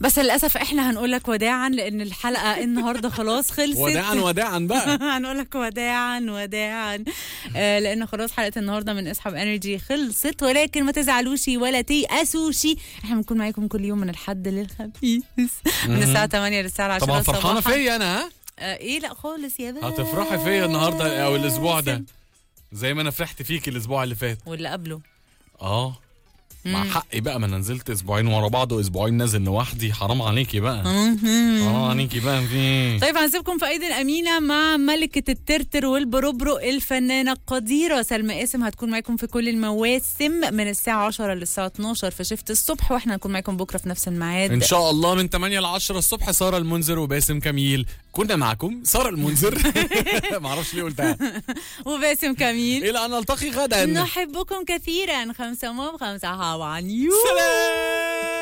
بس للاسف احنا هنقول لك وداعا لان الحلقه النهارده خلاص خلصت وداعا وداعا بقى هنقول لك وداعا وداعا آه لان خلاص حلقه النهارده من اسحب انرجي خلصت ولكن ما تزعلوش ولا تيأسوش احنا بنكون معاكم كل يوم من الحد للخميس من الساعه 8 للساعه 10 طبعا فرحانه صباحاً. فيا انا ها آه ايه لا خالص يا باشا هتفرحي فيا النهارده او الاسبوع ده زي ما انا فرحت فيك الاسبوع اللي فات واللي قبله اه مع حقي بقى ما انا نزلت اسبوعين ورا بعض واسبوعين نازل لوحدي حرام عليكي بقى حرام عليكي بقى في طيب هنسيبكم في ايدي الامينه مع ملكه الترتر والبروبرو الفنانه القديره سلمى قاسم هتكون معاكم في كل المواسم من الساعه 10 للساعه 12 في شفت الصبح واحنا هنكون معاكم بكره في نفس الميعاد ان شاء الله من 8 ل 10 الصبح ساره المنذر وباسم كميل كنا معكم ساره المنذر معرفش ليه قلتها وباسم كميل الى ان نلتقي غدا نحبكم كثيرا خمسة موب خمسة هاو عن يو سلام